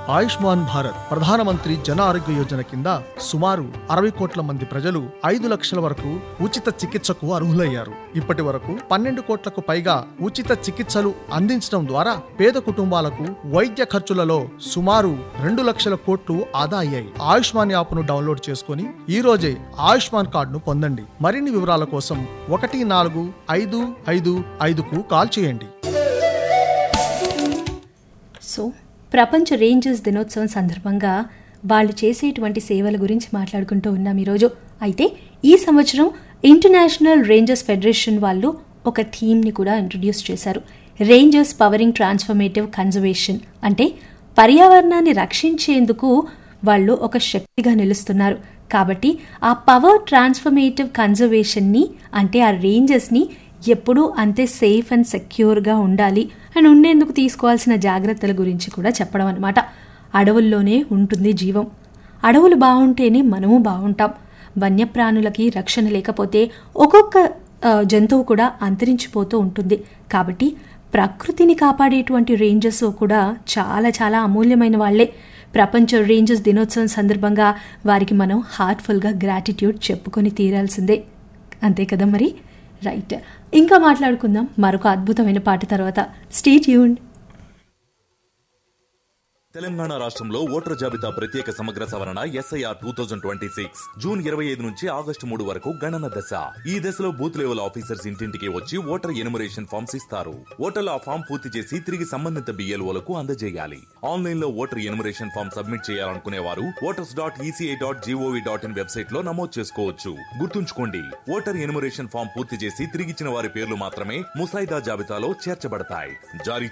ఆయుష్మాన్ భారత్ ప్రధానమంత్రి జన ఆరోగ్య యోజన కింద సుమారు అరవై కోట్ల మంది ప్రజలు ఐదు లక్షల వరకు ఉచిత చికిత్సకు అర్హులయ్యారు ఇప్పటి వరకు పన్నెండు కోట్లకు పైగా ఉచిత చికిత్సలు అందించడం ద్వారా పేద కుటుంబాలకు వైద్య ఖర్చులలో సుమారు రెండు లక్షల కోట్లు ఆదా అయ్యాయి ఆయుష్మాన్ యాప్ను డౌన్లోడ్ చేసుకుని ఈ రోజే ఆయుష్మాన్ కార్డును పొందండి మరిన్ని వివరాల కోసం ఒకటి నాలుగు ఐదు ఐదు ఐదుకు కాల్ చేయండి సో ప్రపంచ రేంజర్స్ దినోత్సవం సందర్భంగా వాళ్ళు చేసేటువంటి సేవల గురించి మాట్లాడుకుంటూ ఉన్నాం ఈరోజు అయితే ఈ సంవత్సరం ఇంటర్నేషనల్ రేంజర్స్ ఫెడరేషన్ వాళ్ళు ఒక థీమ్ని కూడా ఇంట్రడ్యూస్ చేశారు రేంజర్స్ పవరింగ్ ట్రాన్స్ఫర్మేటివ్ కన్జర్వేషన్ అంటే పర్యావరణాన్ని రక్షించేందుకు వాళ్ళు ఒక శక్తిగా నిలుస్తున్నారు కాబట్టి ఆ పవర్ ట్రాన్స్ఫర్మేటివ్ కన్జర్వేషన్ని అంటే ఆ రేంజర్స్ని ఎప్పుడూ అంతే సేఫ్ అండ్ సెక్యూర్గా ఉండాలి అండ్ ఉండేందుకు తీసుకోవాల్సిన జాగ్రత్తల గురించి కూడా చెప్పడం అనమాట అడవుల్లోనే ఉంటుంది జీవం అడవులు బాగుంటేనే మనము బాగుంటాం వన్యప్రాణులకి రక్షణ లేకపోతే ఒక్కొక్క ఆ, జంతువు కూడా అంతరించిపోతూ ఉంటుంది కాబట్టి ప్రకృతిని కాపాడేటువంటి రేంజర్స్ కూడా చాలా చాలా అమూల్యమైన వాళ్ళే ప్రపంచ రేంజర్స్ దినోత్సవం సందర్భంగా వారికి మనం హార్ట్ఫుల్గా గ్రాటిట్యూడ్ చెప్పుకొని తీరాల్సిందే అంతే కదా మరి రైట్ ఇంకా మాట్లాడుకుందాం మరొక అద్భుతమైన పాట తర్వాత స్టేట్ యూన్ తెలంగాణ రాష్ట్రంలో ఓటర్ జాబితా ప్రత్యేక సమగ్ర సవరణ SIR two thousand twenty six June ఇరవై ఐదు నుంచి ఆగస్టు మూడు వరకు గణన దశ ఈ దశలో బూత్ లెవెల్ ఆఫీసర్స్ ఇంటింటికి వచ్చి ఓటర్ ఎనుమరేషన్ ఫామ్స్ ఇస్తారు ఓటర్లు ఆ ఫామ్ పూర్తి చేసి తిరిగి సంబంధిత బిఎల్ఓలకు అందజేయాలి ఆన్లైన్ లో ఓటర్ ఎనుమరేషన్ ఫామ్ సబ్మిట్ చేయాలనుకునే వారు voters dot ECI dot GOV dot in website లో నమోదు చేసుకోవచ్చు గుర్తుంచుకోండి ఓటర్ ఎనుమరేషన్ ఫామ్ పూర్తి చేసి తిరిగిచ్చిన వారి పేర్లు మాత్రమే ముసాయిదా జాబితాలో చేర్చబడతాయి జారీ